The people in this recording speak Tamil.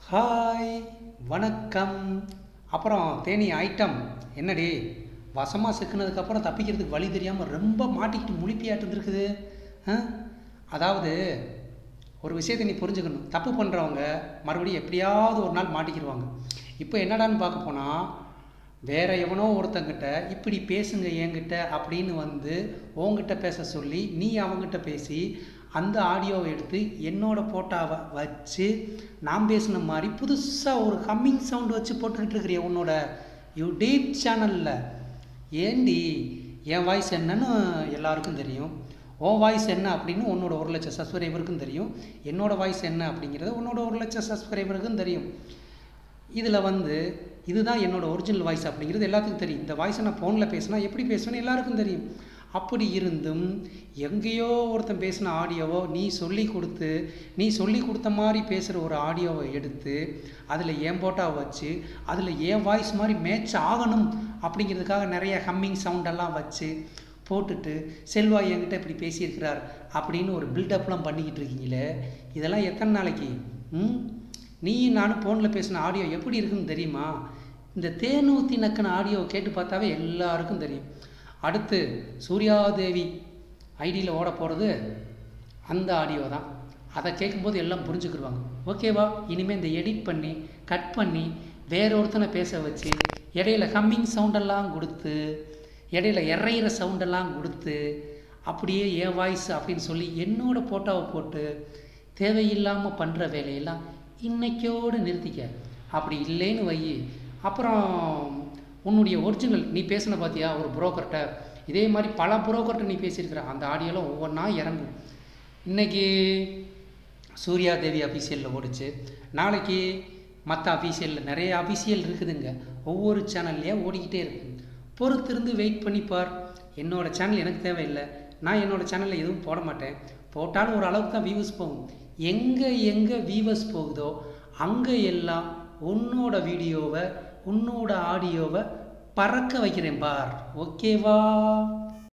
ஹாய் வணக்கம் அப்புறம் தேனி ஐட்டம் என்னடி வசமாக சிக்கினதுக்கப்புறம் தப்பிக்கிறதுக்கு வழி தெரியாமல் ரொம்ப மாட்டிக்கிட்டு முழிப்பியாட்டு இருக்குது ஆ? அதாவது ஒரு விஷயத்தை நீ புரிஞ்சுக்கணும் தப்பு பண்ணுறவங்க மறுபடியும் எப்படியாவது ஒரு நாள் மாட்டிக்கிடுவாங்க இப்போ என்னடான்னு பார்க்க போனால் வேற எவனோ ஒருத்தங்கிட்ட இப்படி பேசுங்க என்கிட்ட அப்படின்னு வந்து உன்கிட்ட பேச சொல்லி நீ அவங்கிட்ட பேசி அந்த ஆடியோவை எடுத்து என்னோட போட்டாவை வச்சு நான் பேசின மாதிரி புதுசாக ஒரு ஹம்மிங் சவுண்ட் வச்சு போட்டுக்கிட்டு இருக்கிறிய உன்னோட யூடியூப் சேனலில் ஏண்டி என் வாய்ஸ் என்னன்னு எல்லாருக்கும் தெரியும் உன் வாய்ஸ் என்ன அப்படின்னு உன்னோட ஒரு லட்சம் சப்ஸ்கிரைபருக்கும் தெரியும் என்னோட வாய்ஸ் என்ன அப்படிங்கிறது உன்னோட ஒரு லட்சம் சப்ஸ்கிரைபருக்கும் தெரியும் இதில் வந்து இதுதான் என்னோட ஒரிஜினல் வாய்ஸ் அப்படிங்கிறது எல்லாத்துக்கும் தெரியும் இந்த வாய்ஸை நான் ஃபோனில் பேசினா எப்படி பேசுவேன்னு எல்லாருக்கும் தெரியும் அப்படி இருந்தும் எங்கேயோ ஒருத்தன் பேசின ஆடியோவோ நீ சொல்லி கொடுத்து நீ சொல்லி கொடுத்த மாதிரி பேசுகிற ஒரு ஆடியோவை எடுத்து அதில் ஏன் போட்டா வச்சு அதில் ஏன் வாய்ஸ் மாதிரி மேட்ச் ஆகணும் அப்படிங்கிறதுக்காக நிறைய ஹம்மிங் சவுண்டெல்லாம் வச்சு போட்டுட்டு செல்வா என்கிட்ட இப்படி பேசியிருக்கிறார் அப்படின்னு ஒரு பில்டப்லாம் பண்ணிக்கிட்டு இருக்கீங்களே இதெல்லாம் எத்தனை நாளைக்கு ம் நீ நானும் ஃபோனில் பேசின ஆடியோ எப்படி இருக்குன்னு தெரியுமா இந்த தேனூத்தி நக்கின ஆடியோ கேட்டு பார்த்தாவே எல்லாருக்கும் தெரியும் அடுத்து சூர்யாதேவி ஐடியில் ஓட போகிறது அந்த ஆடியோ தான் அதை கேட்கும்போது எல்லாம் புரிஞ்சுக்கிடுவாங்க ஓகேவா இனிமேல் இந்த எடிட் பண்ணி கட் பண்ணி வேற ஒருத்தனை பேச வச்சு இடையில ஹம்மிங் சவுண்டெல்லாம் கொடுத்து இடையில இறையிற சவுண்டெல்லாம் கொடுத்து அப்படியே என் வாய்ஸ் அப்படின்னு சொல்லி என்னோட போட்டோவை போட்டு தேவையில்லாமல் பண்ணுற வேலையெல்லாம் இன்னைக்கோடு நிறுத்திக்க அப்படி இல்லைன்னு வை அப்புறம் உன்னுடைய ஒரிஜினல் நீ பேசின பார்த்தியா ஒரு புரோக்கர்கிட்ட இதே மாதிரி பல புரோக்கர்கிட்ட நீ பேசியிருக்கிற அந்த ஆடியோலாம் ஒவ்வொன்றா இறங்கும் இன்னைக்கு சூர்யா தேவி அஃபீஷியலில் ஓடிச்சு நாளைக்கு மற்ற அஃபீஷியலில் நிறைய அஃபீஷியல் இருக்குதுங்க ஒவ்வொரு சேனல்லையே ஓடிக்கிட்டே இருக்கு பொறுத்திருந்து வெயிட் பண்ணி பார் என்னோட சேனல் எனக்கு தேவையில்லை நான் என்னோட சேனலில் எதுவும் போட மாட்டேன் போட்டாலும் ஒரு அளவுக்கு தான் வியூஸ் போகும் எங்கே எங்கே வியூவர்ஸ் போகுதோ அங்கே எல்லாம் உன்னோட வீடியோவை உன்னோட ஆடியோவை பறக்க வைக்கிறேன் பார் ஓகேவா